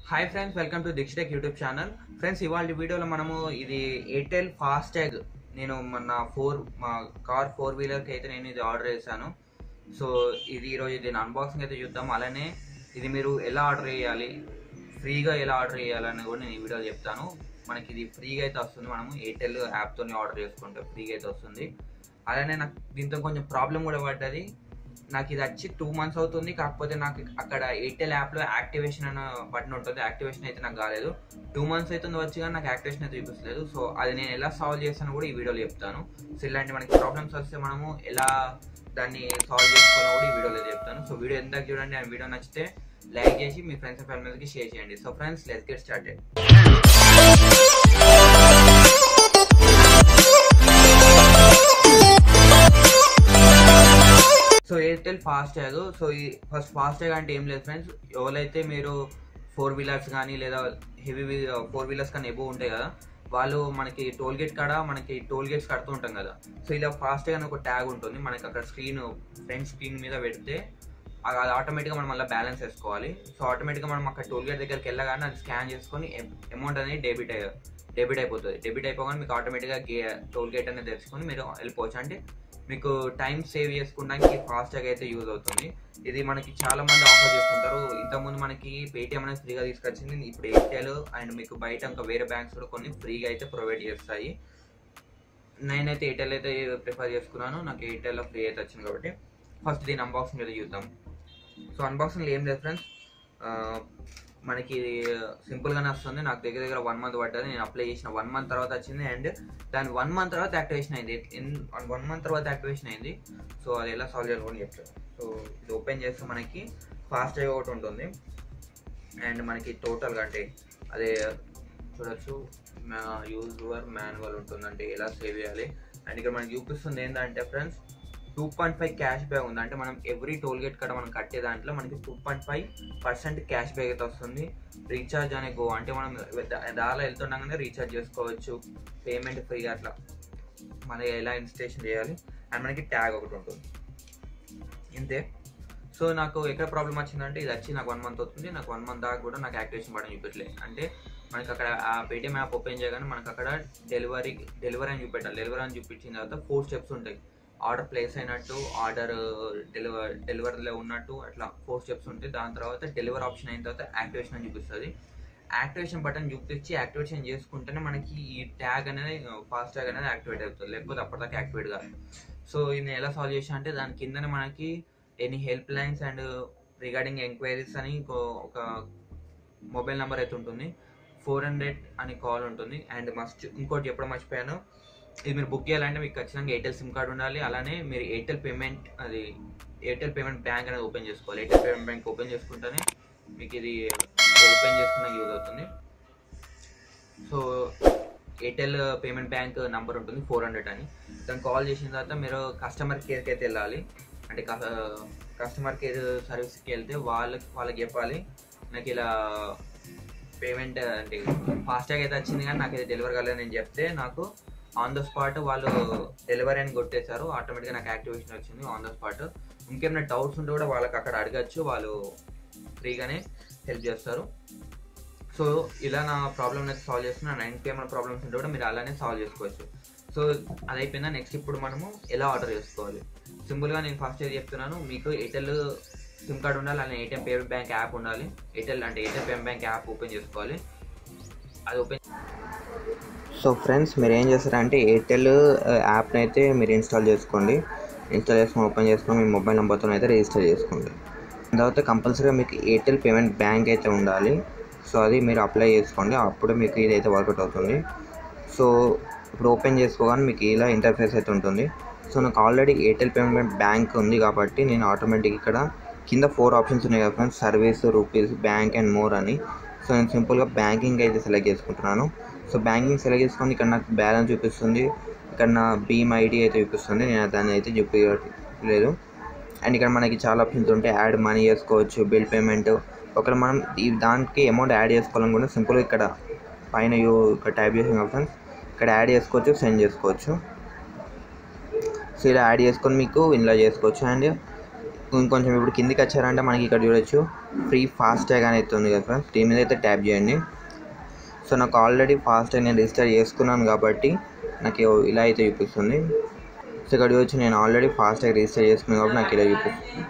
hi friends welcome to Diksha tech YouTube channel friends ఇవాళ వీడియోలో మనము ఇది ఎయిర్టెల్ ఫాస్టాగ్ నేను మన ఫోర్ మా కార్ ఫోర్ వీలర్కి అయితే నేను ఇది ఆర్డర్ చేశాను సో ఇది ఈరోజు దీని అన్బాక్సింగ్ అయితే చూద్దాం అలానే ఇది మీరు ఎలా ఆర్డర్ చేయాలి ఫ్రీగా ఎలా ఆర్డర్ చేయాలని కూడా నేను ఈ వీడియోలో చెప్తాను మనకి ఇది ఫ్రీగా అయితే వస్తుంది మనము ఎయిర్టెల్ యాప్తోనే ఆర్డర్ చేసుకుంటే ఫ్రీగా అయితే వస్తుంది అలానే నాకు దీంతో కొంచెం ప్రాబ్లం కూడా పడ్డది నాకు ఇది వచ్చి టూ మంత్స్ అవుతుంది కాకపోతే నాకు అక్కడ ఎయిర్టెల్ యాప్లో యాక్టివేషన్ అనే బటన్ ఉంటుంది యాక్టివేషన్ అయితే నాకు కాలేదు టూ మంత్స్ అవుతుంది వచ్చి కానీ నాకు యాక్టివేషన్ అయితే చూపిస్తలేదు సో అది నేను ఎలా సాల్వ్ చేస్తాను కూడా ఈ వీడియోలో చెప్తాను సో ఇలాంటి మనకి ప్రాబ్లమ్స్ వస్తే మనము ఎలా దాన్ని సాల్వ్ చేసుకోవాలో కూడా ఈ వీడియోలో చెప్తాను సో వీడియో ఎంత చూడండి ఆ వీడియో నచ్చితే లైక్ చేసి మీ ఫ్రెండ్స్ అండ్ ఫ్యామిలీకి షేర్ చేయండి so friends let's get started so Airtel fast tag so ఈ ఫస్ట్ ఫాస్ట్ ట్యాగ్ అంటే ఏం లేదు ఫ్రెండ్స్ ఎవరైతే మీరు ఫోర్ వీలర్స్ కానీ లేదా హెవీ ఫోర్ వీలర్స్ కానీ ఎబో ఉంటాయి కదా వాళ్ళు మనకి టోల్ గేట్ కాడ మనకి టోల్ గేట్స్ కడుతూ ఉంటాం కదా సో ఇలా ఫాస్ట్ ట్యాగ్ అని ఒక ట్యాగ్ ఉంటుంది మనకి అక్కడ స్క్రీన్ ఫ్రంట్ స్క్రీన్ మీద పెడితే అది ఆటోమేటిక్గా మనం మళ్ళీ బ్యాలెన్స్ వేసుకోవాలి సో ఆటోమేటిక్గా మనం అక్కడ టోల్ గేట్ దగ్గరికి వెళ్ళగానే అది స్కాన్ చేసుకొని అమౌంట్ అనేది డెబిట్ అయ్యి డెబిట్ అయిపోతుంది డెబిట్ అయిపోగానే మీకు ఆటోమేటిక్గా గే టోల్ గేట్ అనేది తెలుసుకొని మీరు వెళ్ళిపోవచ్చు అంటే మీకు టైం సేవ్ చేసుకోవడానికి ఫాస్ట్ ట్యాగ్ అయితే యూజ్ అవుతుంది ఇది మనకి చాలా మంది ఆఫర్ చేస్తుంటారు ఇంతకుముందు మనకి పేటిఎం అనేది ఫ్రీగా తీసుకొచ్చింది ఇప్పుడు ఎయిర్టెల్ అండ్ మీకు బయట ఇంకా వేరే బ్యాంక్స్ కూడా కొన్ని ఫ్రీగా అయితే ప్రొవైడ్ చేస్తాయి నేనైతే ఎయిర్టెల్ అయితే ప్రిఫర్ చేసుకున్నాను నాకు ఎయిర్టెల్లో ఫ్రీ అయితే వచ్చింది కాబట్టి ఫస్ట్ దీని అన్బాక్సింగ్ అయితే చూద్దాం సో అన్బాక్సింగ్ ఏం లేదు ఫ్రెండ్స్ మనకి సింపుల్గానే వస్తుంది నాకు దగ్గర దగ్గర వన్ మంత్ పడ్డది నేను అప్లై చేసిన వన్ మంత్ తర్వాత వచ్చింది అండ్ దాని వన్ మంత్ తర్వాత యాక్టివేషన్ అయింది వన్ మంత్ తర్వాత యాక్టివేషన్ అయింది సో అది ఎలా సాల్వ్ చేసుకోవాలని చెప్తాను సో ఇది ఓపెన్ చేస్తే మనకి ఫాస్ట్ అయ్యి ఒకటి ఉంటుంది అండ్ మనకి టోటల్గా అంటే అదే చూడొచ్చు యూజ్ యువర్ మాన్యువల్ ఉంటుంది అంటే ఎలా సేవ్ చేయాలి అండ్ ఇక్కడ మనకి చూపిస్తుంది ఏంటంటే friends two point five cash back ఉంది అంటే మనం ఎవ్రీ టోల్ గేట్ కాడ మనం కట్టే దాంట్లో మనకి two point five percent cash back అయితే వస్తుంది రీఛార్జ్ అనే గో అంటే మనం దారిలో వెళ్తుండగానే రీఛార్జ్ చేసుకోవచ్చు పేమెంట్ ఫ్రీ అట్లా మన ఎలా ఇన్స్టేషన్ చేయాలి అండ్ మనకి ట్యాగ్ ఒకటి ఉంటుంది ఇంతే సో నాకు ఎక్కడ ప్రాబ్లం వచ్చిందంటే ఇది వచ్చి నాకు వన్ మంత్ అవుతుంది నాకు వన్ మంత్ దాకా కూడా నాకు యాక్టివేషన్ బటన్ చూపించలేదు అంటే మనకి అక్కడ ఆ పేటిఎం యాప్ ఓపెన్ చేయగానే మనకి అక్కడ డెలివరీ డెలివరీ అని చూపెట్టాలి డెలివరీ అని చూపించిన తర్వాత ఫోర్ స్టెప్స్ ఉంటాయి ఆర్డర్ ప్లేస్ అయినట్టు ఆర్డర్ డెలివర్ డెలివరీలో ఉన్నట్టు అట్లా ఫోర్ స్టెప్స్ ఉంటాయి దాని తర్వాత డెలివరీ ఆప్షన్ అయిన తర్వాత యాక్టివేషన్ అని చూపిస్తుంది యాక్టివేషన్ బటన్ చూపించి యాక్టివేషన్ చేసుకుంటేనే మనకి ఈ ట్యాగ్ అనేది ఫాస్ట్ ట్యాగ్ అనేది యాక్టివేట్ అవుతుంది లేకపోతే అప్పటిదాకా యాక్టివేట్ కాదు సో ఇది ఎలా సాల్వ్ చేసా అంటే దాని కిందనే మనకి any help lines and regarding enquiries అని ఒక మొబైల్ నెంబర్ అయితే ఉంటుంది ఫోర్ హండ్రెడ్ అని కాల్ ఉంటుంది అండ్ మస్ట్ ఇంకోటి ఎప్పుడు మర్చిపోయాను ఇది మీరు బుక్ చేయాలంటే మీకు ఖచ్చితంగా ఎయిర్టెల్ సిమ్ కార్డ్ ఉండాలి అలానే మీరు ఎయిర్టెల్ పేమెంట్ అది ఎయిర్టెల్ పేమెంట్ బ్యాంక్ అనేది ఓపెన్ చేసుకోవాలి ఎయిర్టెల్ పేమెంట్ బ్యాంక్ ఓపెన్ చేసుకుంటేనే మీకు ఇది ఓపెన్ చేసుకున్న యూజ్ అవుతుంది so Airtel payment bank number ఉంటుంది ఫోర్ హండ్రెడ్ అని దాన్ని కాల్ చేసిన తర్వాత మీరు కస్టమర్ కేర్కి అయితే వెళ్ళాలి అంటే కస్టమర్ కేర్ సర్వీస్కి వెళ్తే వాళ్ళకి వాళ్ళకి చెప్పాలి నాకు ఇలా పేమెంట్ అంటే ఫాస్టాగ్ అయితే వచ్చింది కానీ నాకు ఇది డెలివరీ కాలేదు నేను చెప్తే నాకు ఆన్ ద స్పాట్ వాళ్ళు డెలివరీ అని కొట్టేశారు ఆటోమేటిక్గా నాకు యాక్టివేషన్ వచ్చింది ఆన్ ద స్పాట్ ఇంకేమైనా డౌట్స్ ఉంటే కూడా వాళ్ళకి అక్కడ అడగచ్చు వాళ్ళు ఫ్రీగానే హెల్ప్ చేస్తారు సో ఇలా నా ప్రాబ్లమ్ అయితే సాల్వ్ చేస్తున్నా నా ఇంకేమైనా ప్రాబ్లమ్స్ ఉంటే కూడా మీరు అలానే సాల్వ్ చేసుకోవచ్చు సో అది అయిపోయిందా నెక్స్ట్ ఇప్పుడు మనము ఎలా ఆర్డర్ చేసుకోవాలి సింపుల్గా నేను ఫస్ట్ ఏది చెప్తున్నాను మీకు ఎయిర్టెల్ సిమ్ కార్డ్ ఉండాలి అలానే ఏటీఎం పేమెంట్ బ్యాంక్ యాప్ ఉండాలి ఎయిర్టెల్ అంటే Airtel payment bank app open చేసుకోవాలి అది ఓపెన్ సో ఫ్రెండ్స్ మీరు ఏం చేస్తారంటే ఎయిర్టెల్ యాప్ని అయితే మీరు ఇన్స్టాల్ చేసుకోండి ఇన్స్టాల్ చేసుకొని ఓపెన్ చేసుకొని మీ మొబైల్ నెంబర్తో అయితే రిజిస్టర్ చేసుకోండి తర్వాత కంపల్సరీగా మీకు ఎయిర్టెల్ పేమెంట్ బ్యాంక్ అయితే ఉండాలి సో అది మీరు అప్లై చేసుకోండి అప్పుడు మీకు ఇది అయితే వర్కౌట్ అవుతుంది సో ఇప్పుడు ఓపెన్ చేసుకోగానే మీకు ఇలా ఇంటర్ఫేస్ అయితే ఉంటుంది సో నాకు ఆల్రెడీ ఎయిర్టెల్ పేమెంట్ బ్యాంక్ ఉంది కాబట్టి నేను ఆటోమేటిక్ ఇక్కడ కింద ఫోర్ ఆప్షన్స్ ఉన్నాయి కదా friends service rupees bank and more అని సో నేను సింపుల్గా బ్యాంకింగ్ అయితే సెలెక్ట్ చేసుకుంటున్నాను సో బ్యాంకింగ్ సెలెక్ట్ చేసుకొని ఇక్కడ నాకు బ్యాలెన్స్ చూపిస్తుంది ఇక్కడ నా భీమ్ ఐడి అయితే చూపిస్తుంది నేను దాన్ని అయితే చూపించలేదు అండ్ ఇక్కడ మనకి చాలా ఆప్షన్స్ ఉంటాయి యాడ్ మనీ చేసుకోవచ్చు బిల్ పేమెంట్ ఒకవేళ మనం ఈ దానికి అమౌంట్ యాడ్ చేసుకోవాలనుకుంటే సింపుల్గా ఇక్కడ పైన యూ ఇక్కడ టైప్ చేసిన ఆప్షన్స్ ఇక్కడ యాడ్ చేసుకోవచ్చు సెండ్ చేసుకోవచ్చు సో ఇలా యాడ్ చేసుకొని మీకు ఇలా చేసుకోవచ్చు అండ్ ఇంకొంచెం ఇప్పుడు కిందికి వచ్చారంటే మనకి ఇక్కడ చూడొచ్చు ఫ్రీ ఫాస్ట్ ట్యాగ్ అని అయితే ఉంది కదా ఫ్రెండ్స్ దీని మీద అయితే ట్యాప్ చేయండి సో నాకు ఆల్రెడీ ఫాస్ట్ ట్యాగ్ నేను రిజిస్టర్ చేసుకున్నాను కాబట్టి నాకు ఇలా అయితే చూపిస్తుంది సో ఇక్కడ చూడొచ్చు నేను ఆల్రెడీ ఫాస్ట్ ట్యాగ్ రిజిస్టర్ చేసుకున్నాను కాబట్టి నాకు ఇలా చూపిస్తుంది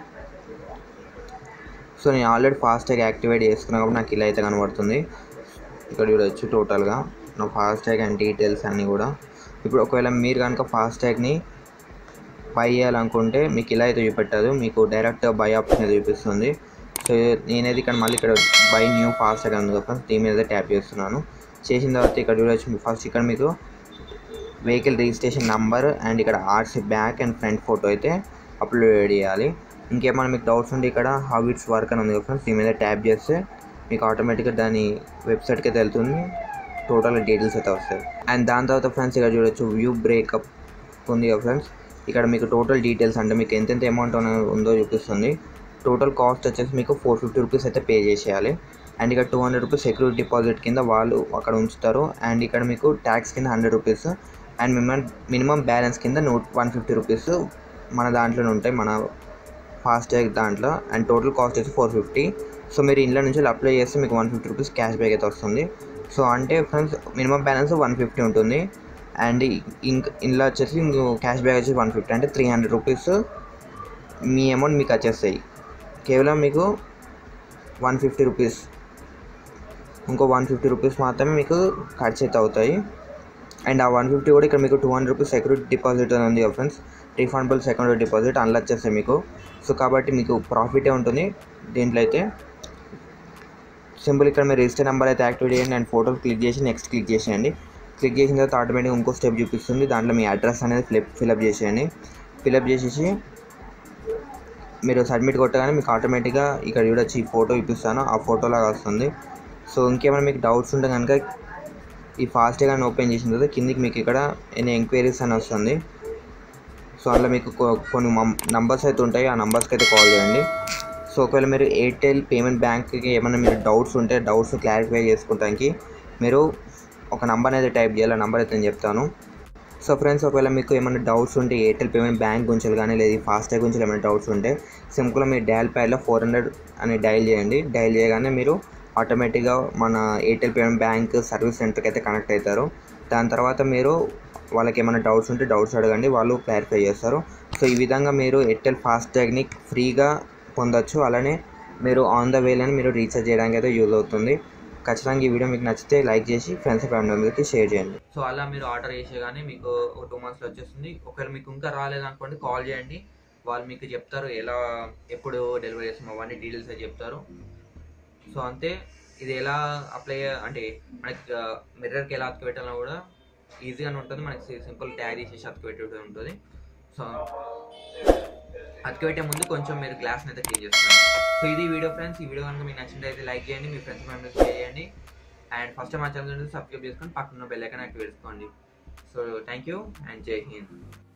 సో నేను ఆల్రెడీ ఫాస్ట్ ట్యాగ్ యాక్టివేట్ చేసుకున్నాను కాబట్టి నాకు ఇలా అయితే కనబడుతుంది ఇక్కడ చూడొచ్చు టోటల్గా నా ఫాస్ట్ ట్యాగ్ అండ్ డీటెయిల్స్ అన్నీ కూడా ఇప్పుడు ఒకవేళ మీరు కనుక ఫాస్ట్ ట్యాగ్ని బై చేయాలనుకుంటే మీకు ఇలా అయితే చూపెట్టదు మీకు డైరెక్ట్ బై ఆప్షన్ అయితే చూపిస్తుంది సో నేనైతే ఇక్కడ మళ్ళీ ఇక్కడ బై న్యూ ఫాస్ట్ ట్యాగ్ ఉంది కదా దీని మీద ట్యాప్ చేస్తున్నాను చేసిన తర్వాత ఇక్కడ చూడొచ్చు ఫస్ట్ ఇక్కడ మీకు వెహికల్ రిజిస్ట్రేషన్ నంబర్ అండ్ ఇక్కడ RC back and front photo అయితే అప్లోడ్ చేయాలి ఇంకేమైనా మీకు డౌట్స్ ఉంటే ఇక్కడ హౌ ఇట్స్ వర్క్ అని ఉంది కదా ఫ్రెండ్స్ దీని మీద ట్యాప్ చేస్తే మీకు ఆటోమేటిక్గా దాని వెబ్సైట్కి అయితే వెళ్తుంది టోటల్ డీటెయిల్స్ అయితే వస్తాయి అండ్ దాని తర్వాత ఫ్రెండ్స్ ఇక్కడ చూడొచ్చు వ్యూ బ్రేకప్ ఉంది కదా ఫ్రెండ్స్ ఇక్కడ మీకు టోటల్ డీటెయిల్స్ అంటే మీకు ఎంతెంత అమౌంట్ ఉందో చూపిస్తుంది టోటల్ కాస్ట్ వచ్చేసి మీకు ఫోర్ ఫిఫ్టీ రూపీస్ అయితే పే చేసేయాలి అండ్ ఇక్కడ two hundred rupees security deposit కింద వాళ్ళు అక్కడ ఉంచుతారు అండ్ ఇక్కడ మీకు ట్యాక్స్ కింద hundred rupees and minimum minimum balance కింద నూట్ వన్ ఫిఫ్టీ రూపీస్ మన దాంట్లోనే ఉంటాయి మన ఫాస్టాగ్ దాంట్లో అండ్ టోటల్ కాస్ట్ వచ్చి ఫోర్ ఫిఫ్టీ సో మీరు ఇంట్లో నుంచి అప్లై చేస్తే మీకు one fifty rupees cash back అయితే వస్తుంది సో అంటే friends minimum balance one fifty ఉంటుంది అండ్ ఇంక ఇంట్లో వచ్చేసి ఇంకో క్యాష్ బ్యాక్ వచ్చేసి వన్ ఫిఫ్టీ అంటే త్రీ హండ్రెడ్ రూపీస్ మీ అమౌంట్ మీకు వచ్చేస్తాయి కేవలం మీకు వన్ ఫిఫ్టీ రూపీస్ ఇంకో వన్ ఫిఫ్టీ రూపీస్ మాత్రమే మీకు ఖర్చు అయితే అవుతాయి అండ్ ఆ వన్ ఫిఫ్టీ కూడా ఇక్కడ మీకు two hundred rupees security deposit అని ఉంది ఫ్రెండ్స్ రీఫండబుల్ సెక్యూరిటీ డిపాజిట్ అందులో వచ్చేస్తాయి మీకు సో కాబట్టి మీకు ప్రాఫిటే ఉంటుంది దీంట్లో అయితే సింపుల్ ఇక్కడ మీరు రిజిస్టర్ నెంబర్ అయితే యాక్టివేట్ చేయండి అండ్ ఫోటో క్లిక్ చేసి నెక్స్ట్ క్లిక్ చేసేయండి క్లిక్ చేసిన తర్వాత ఆటోమేటిక్గా ఇంకో స్టెప్ చూపిస్తుంది దాంట్లో మీ అడ్రస్ అనేది ఫిలప్ ఫిలప్ చేసేయండి ఫిలప్ చేసేసి మీరు సబ్మిట్ కొట్టగానే మీకు ఆటోమేటిక్గా ఇక్కడ చూడొచ్చు ఈ ఫోటో చూపిస్తాను ఆ ఫోటో లాగా వస్తుంది సో ఇంకేమైనా మీకు డౌట్స్ ఉంటే కనుక ఈ ఫాస్ట్ కానీ ఓపెన్ చేసిన తర్వాత కిందికి మీకు ఇక్కడ ఎన్ని ఎంక్వైరీస్ అని వస్తుంది సో అందులో మీకు కొ- కొన్ని నంబర్స్ అయితే ఉంటాయి ఆ నంబర్స్కి అయితే కాల్ చేయండి సో ఒకవేళ మీరు ఎయిర్టెల్ పేమెంట్ బ్యాంక్కి ఏమైనా మీరు డౌట్స్ ఉంటే డౌట్స్ క్లారిఫై చేసుకోవడానికి మీరు ఒక నంబర్ అయితే టైప్ చేయాలి ఆ నంబర్ అయితే నేను చెప్తాను సో ఫ్రెండ్స్ ఒకవేళ మీకు ఏమైనా డౌట్స్ ఉంటే ఎయిర్టెల్ పేమెంట్ బ్యాంక్ గురించి కానీ లేదా ఫాస్టాగ్ గురించి ఏమైనా డౌట్స్ ఉంటే సింపుల్గా మీరు డయల్ ప్యాడ్లో ఫోర్ హండ్రెడ్ అని డయల్ చేయండి డయల్ చేయగానే మీరు ఆటోమేటిక్గా మన ఎయిర్టెల్ పేమెంట్ బ్యాంక్ సర్వీస్ సెంటర్కి అయితే కనెక్ట్ అవుతారు దాని తర్వాత మీరు వాళ్ళకి ఏమైనా డౌట్స్ ఉంటే డౌట్స్ అడగండి వాళ్ళు క్లారిఫై చేస్తారు సో ఈ విధంగా మీరు ఎయిర్టెల్ ఫాస్టాగ్ని ఫ్రీగా పొందొచ్చు అలానే మీరు ఆన్ ద వేలని మీరు రీఛార్జ్ చేయడానికి అయితే యూజ్ అవుతుంది ఖచ్చితంగా ఈ వీడియో మీకు నచ్చితే లైక్ చేసి ఫ్రెండ్స్ ఫ్యామిలీ మెంబర్కి షేర్ చేయండి సో అలా మీరు ఆర్డర్ చేసేగానే మీకు ఒక టూ మంత్స్లో వచ్చేస్తుంది ఒకవేళ మీకు ఇంకా రాలేదనుకోండి కాల్ చేయండి వాళ్ళు మీకు చెప్తారు ఎలా ఎప్పుడు డెలివరీ చేస్తాం అవన్నీ డీటెయిల్స్ అయితే చెప్తారు సో అంతే ఇది ఎలా అప్లై అంటే మనకి మిర్రర్కి ఎలా అతుకు పెట్టాలన్నా కూడా ఈజీగానే ఉంటుంది మనకి సింపుల్ ట్యాగ్ చేసేసి అతుకు పెట్టే ఉంటుంది సో అతుకు పెట్టే ముందు కొంచెం మీరు గ్లాస్ని అయితే క్లీన్ చేస్తారు సో ఇది వీడియో ఫ్రెండ్స్ ఈ వీడియో కనుక మీకు నచ్చినట్లయితే లైక్ చేయండి మీ ఫ్రెండ్స్ మెంబర్స్ షేర్ చేయండి అండ్ ఫస్ట్ మా ఛానల్ సబ్స్క్రైబ్ చేసుకొని పక్కన బెల్ ఐకాన్ యాక్టివేట్ చేసుకోండి so thank you and Jai Hind